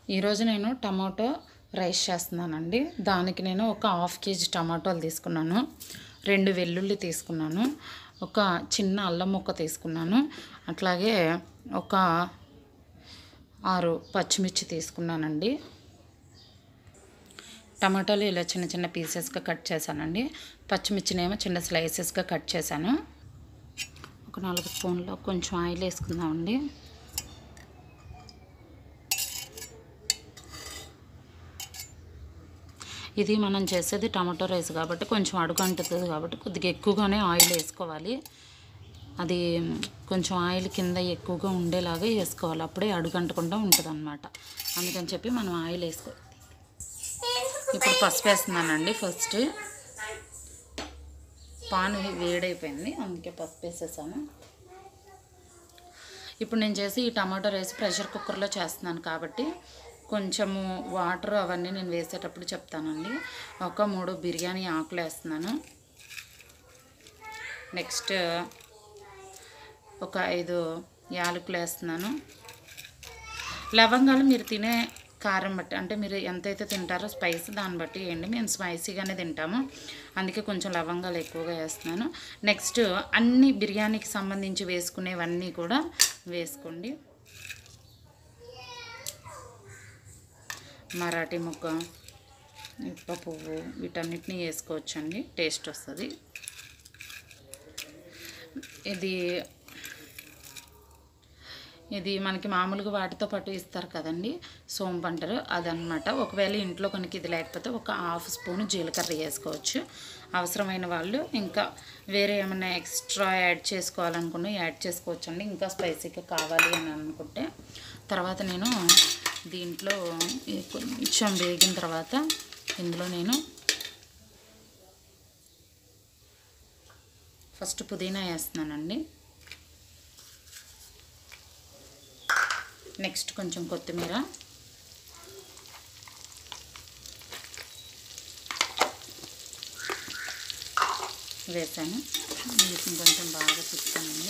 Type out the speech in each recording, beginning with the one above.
ఈరోజు నేను tomato rice చేస్తున్నానండి దానికి నేను ఒక హాఫ్ కేజీ టమాటోలు తీసుకున్నాను రెండు వెల్లుల్లి తీసుకున్నాను ఒక చిన్న అల్లం ముక్క తీసుకున్నాను అట్లాగే ఒక ఆరు పచ్చిమిర్చి తీసుకున్నానండి టమాటాలు ఇలా చిన్న చిన్న పీసెస్గా కట్ చేశానండి పచ్చిమిర్చినేమో చిన్న స్లైసెస్గా కట్ చేశాను ఒక నాలుగు స్పూన్లో కొంచెం ఆయిల్ వేసుకుందామండి ఇది మనం చేసేది టమాటో రైస్ కాబట్టి కొంచెం అడుగు అంటుతుంది కాబట్టి కొద్దిగా ఎక్కువగానే ఆయిల్ వేసుకోవాలి అది కొంచెం ఆయిల్ కింద ఎక్కువగా ఉండేలాగా వేసుకోవాలి అప్పుడే అడుగు అంటకుండా ఉంటుంది అనమాట అందుకని చెప్పి మనం ఆయిల్ వేసుకో ఇప్పుడు పసుపు వేస్తున్నానండి ఫస్ట్ పాన్ వేడైపోయింది అందుకే పసుపు వేసేసాను ఇప్పుడు నేను చేసి ఈ టమాటో రైస్ ప్రెషర్ కుక్కర్లో చేస్తున్నాను కాబట్టి కొంచెము వాటర్ అవన్నీ నేను వేసేటప్పుడు చెప్తానండి ఒక మూడు బిర్యానీ ఆకులు వేస్తున్నాను నెక్స్ట్ ఒక ఐదు యాలకులు వేస్తున్నాను లవంగాలు మీరు తినే కారం బట్టి అంటే మీరు ఎంతైతే తింటారో స్పైస్ దాన్ని బట్టి వేయండి మేము స్పైసీగానే తింటాము అందుకే కొంచెం లవంగాలు ఎక్కువగా వేస్తున్నాను నెక్స్ట్ అన్ని బిర్యానీకి సంబంధించి వేసుకునేవన్నీ కూడా వేసుకోండి మరాఠీ ముక్క ఇప్ప పువ్వు వీటన్నిటిని వేసుకోవచ్చండి టేస్ట్ వస్తుంది ఇది ఇది మనకి మామూలుగా వాటితో పాటు ఇస్తారు కదండి సోంపు అంటారు అదనమాట ఒకవేళ ఇంట్లో కనుక ఇది లేకపోతే ఒక హాఫ్ స్పూన్ జీలకర్ర వేసుకోవచ్చు అవసరమైన వాళ్ళు ఇంకా వేరే ఏమైనా ఎక్స్ట్రా యాడ్ చేసుకోవాలనుకున్నా యాడ్ చేసుకోవచ్చు అండి ఇంకా స్పైసీగా కావాలి అని అనుకుంటే తర్వాత నేను దీంట్లో ఇది కొంచెం వేగిన తర్వాత ఇందులో నేను ఫస్ట్ పుదీనా వేస్తున్నానండి నెక్స్ట్ కొంచెం కొత్తిమీర వేసాను వీటిని కొంచెం బాగా తిప్పానండి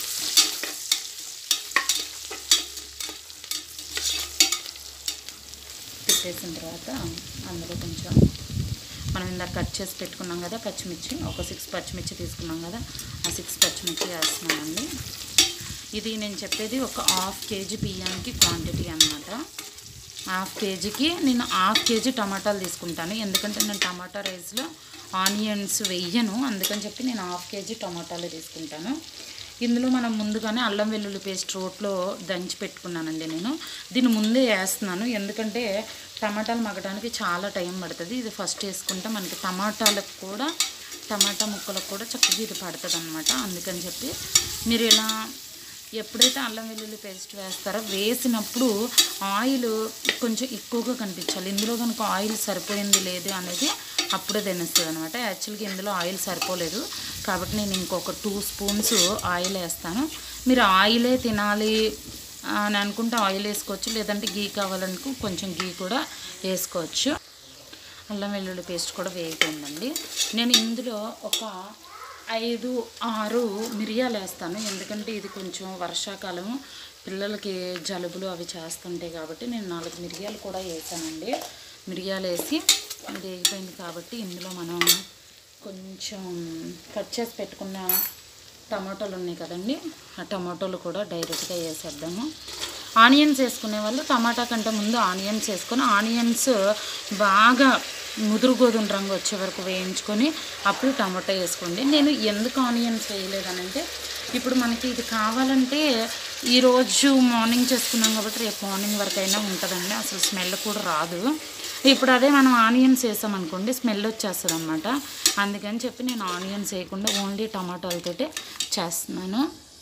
తిప్పేసిన తర్వాత అందులో కొంచెం మనం ఇందాక కట్ చేసి పెట్టుకున్నాం కదా పచ్చిమిర్చి ఒక సిక్స్ పచ్చిమిర్చి తీసుకున్నాం కదా ఆ సిక్స్ పచ్చిమిర్చి వేస్తున్నానండి ఇది నేను చెప్పేది ఒక హాఫ్ కేజీ బియ్యానికి క్వాంటిటీ అనమాట హాఫ్ కేజీకి నేను హాఫ్ కేజీ టమాటాలు తీసుకుంటాను ఎందుకంటే నేను టమాటా రైస్లో ఆనియన్స్ వెయ్యను అందుకని చెప్పి నేను హాఫ్ కేజీ టమాటాలు తీసుకుంటాను ఇందులో మనం ముందుగానే అల్లం వెల్లుల్లి పేస్ట్ రోట్లో దంచి పెట్టుకున్నానండి నేను దీన్ని ముందే వేస్తున్నాను ఎందుకంటే టమాటాలు మగ్గడానికి చాలా టైం పడుతుంది ఇది ఫస్ట్ వేసుకుంటే మనకి టమాటాలకు కూడా టమాటా ముక్కలకు కూడా చక్కగా ఇది పడుతుంది అనమాట అందుకని చెప్పి మీరు ఇలా ఎప్పుడైతే అల్లం వెల్లుల్లి పేస్ట్ వేస్తారో వేసినప్పుడు ఆయిల్ కొంచెం ఎక్కువగా కనిపించాలి ఇందులో కనుక ఆయిల్ సరిపోయింది లేదు అనేది అప్పుడే తెలుస్తుంది అనమాట యాక్చువల్గా ఇందులో ఆయిల్ సరిపోలేదు కాబట్టి నేను ఇంకొక టూ స్పూన్స్ ఆయిల్ వేస్తాను మీరు ఆయిలే తినాలి అని అనుకుంటే ఆయిల్ వేసుకోవచ్చు లేదంటే గీ కావాలనుకో కొంచెం గీ కూడా వేసుకోవచ్చు అల్లం వెల్లుల్లి పేస్ట్ కూడా వేగిపోయిందండి నేను ఇందులో ఒక ఐదు ఆరు మిరియాలు వేస్తాను ఎందుకంటే ఇది కొంచెం వర్షాకాలము పిల్లలకి జలుబులు అవి చేస్తుంటాయి కాబట్టి నేను నాలుగు మిరియాలు కూడా వేసానండి మిరియాలు వేసి ఇది వేగిపోయింది కాబట్టి ఇందులో మనం కొంచెం కట్ చేసి పెట్టుకున్న టమాటోలు ఉన్నాయి కదండి ఆ టమాటోలు కూడా డైరెక్ట్గా వేసేద్దాము ఆనియన్స్ వేసుకునే వాళ్ళు టమాటా కంటే ముందు ఆనియన్స్ వేసుకొని ఆనియన్స్ బాగా ముదురు గోధుమ రంగు వచ్చే వరకు వేయించుకొని అప్పుడు టమాటా వేసుకోండి నేను ఎందుకు ఆనియన్స్ వేయలేదనంటే ఇప్పుడు మనకి ఇది కావాలంటే ఈరోజు మార్నింగ్ చేసుకున్నాం కాబట్టి రేపు మార్నింగ్ వరకు అయినా ఉంటుందండి అసలు స్మెల్ కూడా రాదు ఇప్పుడు అదే మనం ఆనియన్స్ వేసామనుకోండి స్మెల్ వచ్చేస్తుంది అనమాట అందుకని చెప్పి నేను ఆనియన్స్ వేయకుండా ఓన్లీ టమాటాలతోటి చేస్తున్నాను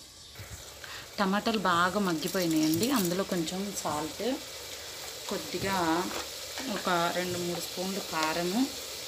టమాటాలు బాగా మగ్గిపోయినాయండి అందులో కొంచెం సాల్ట్ కొద్దిగా ఒక రెండు మూడు స్పూన్లు కారము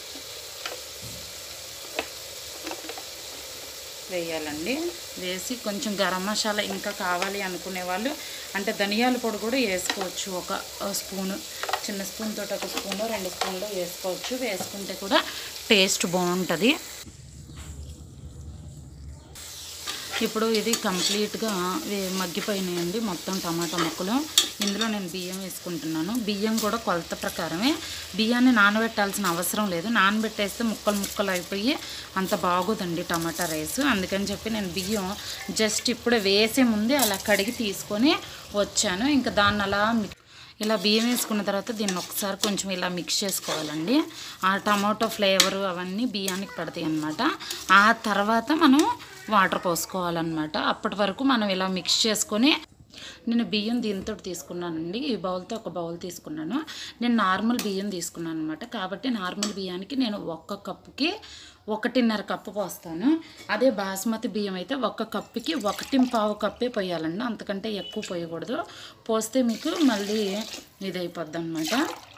వేయాలండి వేసి కొంచెం గరం మసాలా ఇంకా కావాలి అనుకునే వాళ్ళు అంటే ధనియాల పొడి కూడా వేసుకోవచ్చు ఒక స్పూను చిన్న స్పూన్ తోటి ఒక స్పూను రెండు స్పూన్లు వేసుకోవచ్చు వేసుకుంటే కూడా టేస్ట్ బాగుంటుంది ఇప్పుడు ఇది కంప్లీట్గా వే- మగ్గిపోయినాయండి మొత్తం టమాటా ముక్కలు ఇందులో నేను బియ్యం వేసుకుంటున్నాను బియ్యం కూడా కొలత ప్రకారమే బియ్యాన్ని నానబెట్టాల్సిన అవసరం లేదు నానబెట్టేస్తే ముక్కలు ముక్కలు అయిపోయి అంత బాగోదండి టమాటా రైస్ అందుకని చెప్పి నేను బియ్యం జస్ట్ ఇప్పుడు వేసే ముందే అలా కడిగి తీసుకొని వచ్చాను ఇంకా దాన్ని అలా మిక్ ఇలా బియ్యం వేసుకున్న తర్వాత దీన్ని ఒకసారి కొంచెం ఇలా మిక్స్ చేసుకోవాలండి ఆ టమాటో ఫ్లేవర్ అవన్నీ బియ్యానికి పడతాయి అన్నమాట ఆ తర్వాత మనం వాటర్ పోసుకోవాలన్నమాట అప్పటి వరకు మనం ఇలా మిక్స్ చేసుకొని నేను బియ్యం దీంతో తీసుకున్నానండి ఈ బౌల్తో ఒక బౌల్ తీసుకున్నాను నేను నార్మల్ బియ్యం తీసుకున్నాను అనమాట కాబట్టి నార్మల్ బియ్యానికి నేను ఒక్క కప్పుకి ఒకటిన్నర కప్పు పోస్తాను అదే బాస్మతి బియ్యం అయితే ఒక్క కప్పుకి ఒకటి పావు కప్పే పోయాలండి అంతకంటే ఎక్కువ పోయకూడదు పోస్తే మీకు మళ్ళీ ఇదైపోద్ది అనమాట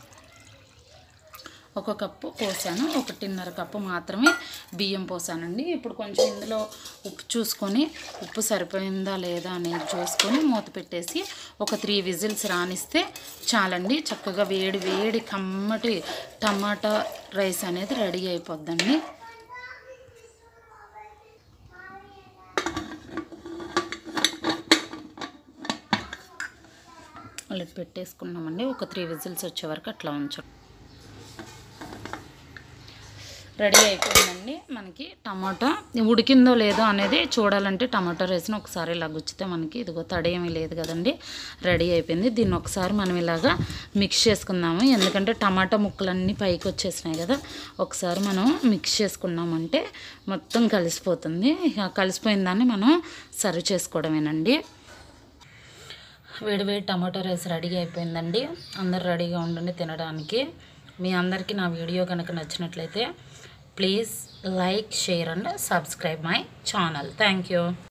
ఒక కప్పు పోసాను ఒకటిన్నర కప్పు మాత్రమే బియ్యం పోసానండి ఇప్పుడు కొంచెం ఇందులో ఉప్పు చూసుకొని ఉప్పు సరిపోయిందా లేదా అనేది చూసుకొని మూత పెట్టేసి ఒక త్రీ విజిల్స్ రానిస్తే చాలండి చక్కగా వేడి వేడి కమ్మటి టమాటా రైస్ అనేది రెడీ అయిపోద్దండి అలా పెట్టేసుకున్నామండి ఒక త్రీ విజిల్స్ వచ్చే వరకు అట్లా ఉంచాం రెడీ అయిపోయిందండి మనకి టమాటా ఉడికిందో లేదో అనేది చూడాలంటే టమాటా రైస్ని ఒకసారి ఇలా గుచ్చితే మనకి ఇదిగో తడి ఏమీ లేదు కదండి రెడీ అయిపోయింది దీన్ని ఒకసారి మనం ఇలాగా మిక్స్ చేసుకుందాము ఎందుకంటే టమాటా ముక్కలన్నీ పైకి వచ్చేసినాయి కదా ఒకసారి మనం మిక్స్ చేసుకున్నామంటే మొత్తం కలిసిపోతుంది ఇక కలిసిపోయిన దాన్ని మనం సర్వ్ చేసుకోవడమేనండి వేడి వేడి టమాటో రైస్ రెడీ అయిపోయిందండి అందరు రెడీగా ఉండండి తినడానికి మీ అందరికీ నా వీడియో కనుక నచ్చినట్లయితే please like share and subscribe my channel thank you